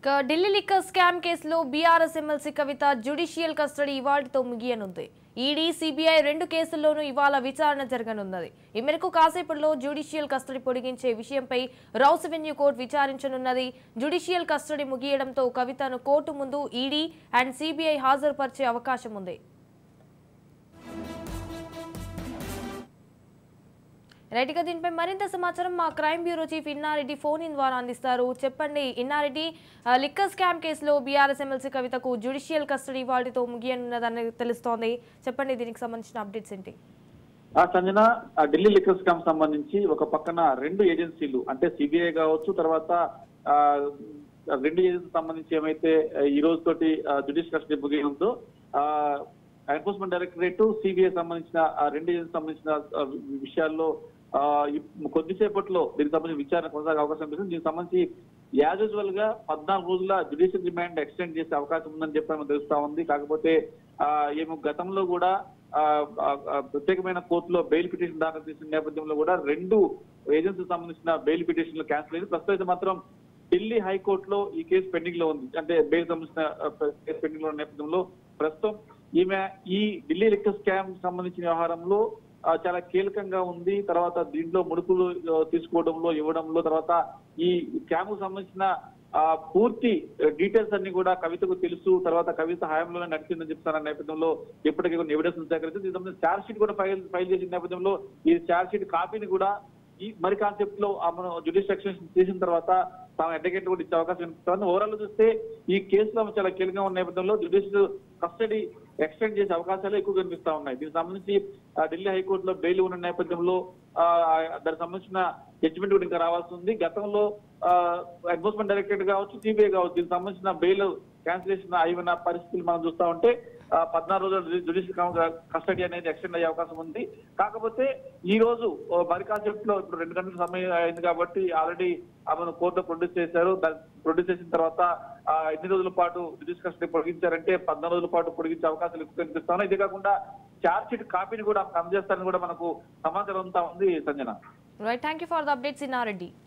ఇక Delhi liquor scam కేసులో BRS MLC Kavitha judicial custody ఇవాళతో ముగియనుంది ఈడీ సిబిఐ రెండు కేసుల్లోనూ ఇవాళ విచారణ జరగనున్నది ఈ మేరకు కాసేపట్లో జ్యుడిషియల్ కస్టడీ పొడిగించే విషయంపై రౌస్ అవెన్యూ కోర్టు విచారించనున్నది జ్యుడిషియల్ కస్టడీ ముగియడంతో కవితను కోర్టు ముందు ఈడీ అండ్ సిబిఐ హాజరుపరిచే అవకాశం ఉంది రైట్ ఇక దీనిపై మరింత సమాచారం మా crime bureau chief Innareddy phone in ద్వారా అందిస్తారు చెప్పండి ఇన్నారెడ్డి ఆ, లిక్కర్ స్కామ్ కేసులో బీఆర్ఎస్ ఎమ్మెల్సీ కవితకు జ్యుడిషియల్ కస్టడీ వాటితో ముగియనున్నదని తెలుస్తోంది చెప్పండి దీనికి సంబంధించిన అప్డేట్స్ ఏంటి ఆ సంజన ఆ ఢిల్లీ లిక్కర్ స్కామ్ సంబంధించి ఒక పక్కన రెండు ఏజెన్సీలు అంటే సిబిఐ కావచ్చు తర్వాత ఆ, రెండు ఏజెన్సీ సంబంధించి ఏమైతే ఈ రోజు తోటి జుడిషియల్ కస్టడీ ముగియడంతో ఎన్ఫోర్స్మెంట్ డైరెక్టరేట్ సిబిఐ సంబంధించిన ఆ రెండు ఏజెన్సీ సంబంధించిన ఆ, విషయాల్లో ఆ, ఇప్- కొద్దిసేపట్లో దీనికి సంబంధించి విచారణ కొనసాగే అవకాశం ఉంటుంది దీనికి సంబంధించి యాజ్ యూజువల్ గా పద్నాలుగు రోజుల జుడిషియల్ రిమాండ్ ఎక్స్టెండ్ చేసే అవకాశం ఉందని చెప్పి మనకు తెలుస్తా ఉంది కాకపోతే ఆ, ఏమో గతంలో కూడా ఆ, ఆ, ఆ, ప్రత్యేకమైన కోర్టులో బెయిల్ పిటిషన్ దాఖలు చేసిన నేపథ్యంలో కూడా రెండు ఏజెన్సీ సంబంధించిన బెయిల్ పిటిషన్లు క్యాన్సిల్ అయింది ప్రస్తుతం అయితే మాత్రం ఢిల్లీ హైకోర్టులో ఈ కేసు పెండింగ్ లో ఉంది అంటే బెయిల్ సంబంధించిన ఆ, కేసు పెండింగ్ లో ఉన్న నేపథ్యంలో ప్రస్తుతం ఈమె ఈ ఢిల్లీ లిక్కర్ స్కామ్ సంబంధించిన వ్యవహారంలో ఆ, చాలా కీలకంగా ఉంది తర్వాత దీంట్లో ముడుపులు ఆ, తీసుకోవడంలో ఇవ్వడంలో తర్వాత ఈ స్కామ్ కు సంబంధించిన ఆ పూర్తి డీటెయిల్స్ అన్ని కూడా కవితకు తెలుసు తర్వాత కవిత హయాంలోనే నడిచిందని చెప్తున్న నేపథ్యంలో ఇప్పటికీ కొన్ని ఎవిడెన్స్ సేకరించి దీనికి సంబంధించి ఛార్జ్ షీట్ కూడా ఫైల్ ఫైల్ చేసిన నేపథ్యంలో ఈ ఛార్జ్ షీట్ కాపీని కూడా ఈ మరి కాన్సెప్ట్ లో ఆ మనం జుడిషియల్ ఎక్స్టెన్షన్ చేసిన తర్వాత తాము అడ్వకేట్ కూడా ఇచ్చే అవకాశం ఉంటుంది ఓవరాల్ చూస్తే ఈ కేసులో ఆమె చాలా కీలకంగా ఉన్న నేపథ్యంలో జుడిషియల్ కస్టడీ ఎక్స్టెండ్ చేసే అవకాశాలు ఎక్కువ కనిపిస్తా ఉన్నాయి దీనికి సంబంధించి ఆ, ఢిల్లీ హైకోర్టులో బెయిల్ ఉన్న నేపథ్యంలో ఆ, దానికి సంబంధించిన జడ్జిమెంట్ కూడా ఇంకా రావాల్సి ఉంది గతంలో ఎన్ఫోర్స్మెంట్ డైరెక్టరేట్ కావచ్చు సిబిఐ కావచ్చు దీనికి సంబంధించిన బెయిల్ క్యాన్సిలేషన్ అయిన పరిస్థితులు మనం చూస్తా ఉంటే ఆ, పద్నాలుగు రోజుల జుడిషియల్ కస్టడీ అనేది ఎక్స్టెండ్ అయ్యే అవకాశం ఉంది కాకపోతే ఈ రోజు ఓ మరి కాన్సెప్ట్ లో ఇప్పుడు రెండు గంటల సమయం అయింది కాబట్టి ఆల్రెడీ ఆమెను కోర్టులో ప్రొడ్యూస్ చేశారు దాన్ని ప్రొడ్యూస్ చేసిన తర్వాత ఆ, ఎన్ని రోజుల పాటు జుడిషియల్ కస్టడీ పొడిగించారంటే పద్నాలుగు రోజుల పాటు పొడిగించే అవకాశాలు ఎక్కువ కనిపిస్తాయి ఇదే కాకుండా ఛార్జ్ షీట్ కాపీని కూడా అందజేస్తారని కూడా మనకు సమాచారం అంతా ఉంది Sanjana right thank you for the updates Inna Reddy